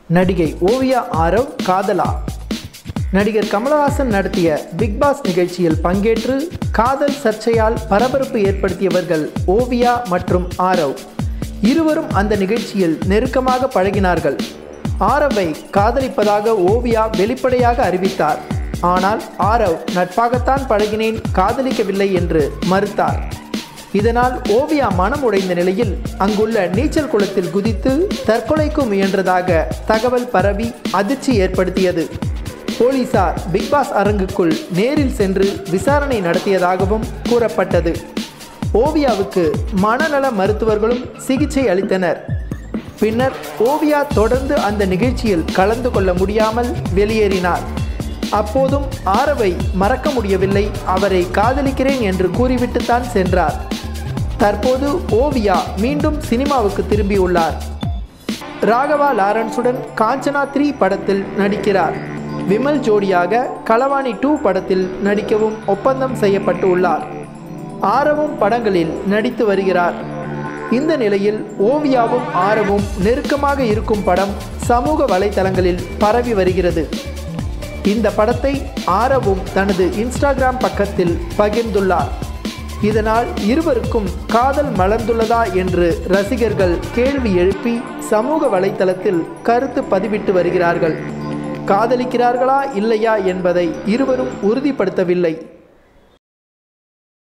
நடிகை ஓவியா ஆரவ் காதலா நடிகர் கமலஹாசன் நடத்திய பிக் பாஸ் நிகழ்ச்சியில் பங்கேற்று காதல் சர்ச்சையால் பரபரப்பு ஏற்படுத்தியவர்கள் ஓவியா மற்றும் ஆரவ் இருவரும் அந்த நிகழ்ச்சியில் நெருக்கமாக பழகினார்கள் ஆரவை காதலிப்பதாக ஓவியா வெளிப்படையாக அறிவித்தார் ஆனால் ஆரவ் நட்பாகத்தான் பழகினேன் காதலிக்கவில்லை என்று மறுத்தார் இதனால் ஓவியா மனம் உடைந்த நிலையில் அங்குள்ள நீச்சல் குளத்தில் குதித்து தற்கொலைக்கு முயன்றதாக தகவல் பரவி அதிர்ச்சி ஏற்படுத்தியது போலீசார் பிக்பாஸ் அரங்குக்குள் நேரில் சென்று விசாரணை நடத்தியதாகவும் கூறப்பட்டது ஓவியாவுக்கு மனநல மருத்துவர்களும் சிகிச்சை அளித்தனர் பின்னர் ஓவியா தொடர்ந்து அந்த நிகழ்ச்சியில் கலந்து கொள்ள முடியாமல் வெளியேறினார் அப்போதும் ஆரவை மறக்க முடியவில்லை அவரை காதலிக்கிறேன் என்று கூறிவிட்டுத்தான் சென்றார் தற்போது ஓவியா மீண்டும் சினிமாவுக்கு திரும்பியுள்ளார் ராகவா லாரன்ஸுடன் காஞ்சனா த்ரீ படத்தில் நடிக்கிறார் விமல் ஜோடியாக களவாணி டூ படத்தில் நடிக்கவும் ஒப்பந்தம் செய்யப்பட்டு உள்ளார் ஆரவும் படங்களில் நடித்து வருகிறார் இந்த நிலையில் ஓவியாவும் ஆரவும் நெருக்கமாக இருக்கும் படம் சமூக வலைத்தளங்களில் பரவி வருகிறது இந்த படத்தை ஆரவும் தனது இன்ஸ்டாகிராம் பக்கத்தில் பகிர்ந்துள்ளார் இதனால் இருவருக்கும் காதல் மலர்ந்துள்ளதா என்று ரசிகர்கள் கேள்வி எழுப்பி சமூக வலைத்தளத்தில் கருத்து பதிவிட்டு வருகிறார்கள் காதலிக்கிறார்களா இல்லையா என்பதை இருவரும் உறுதிப்படுத்தவில்லை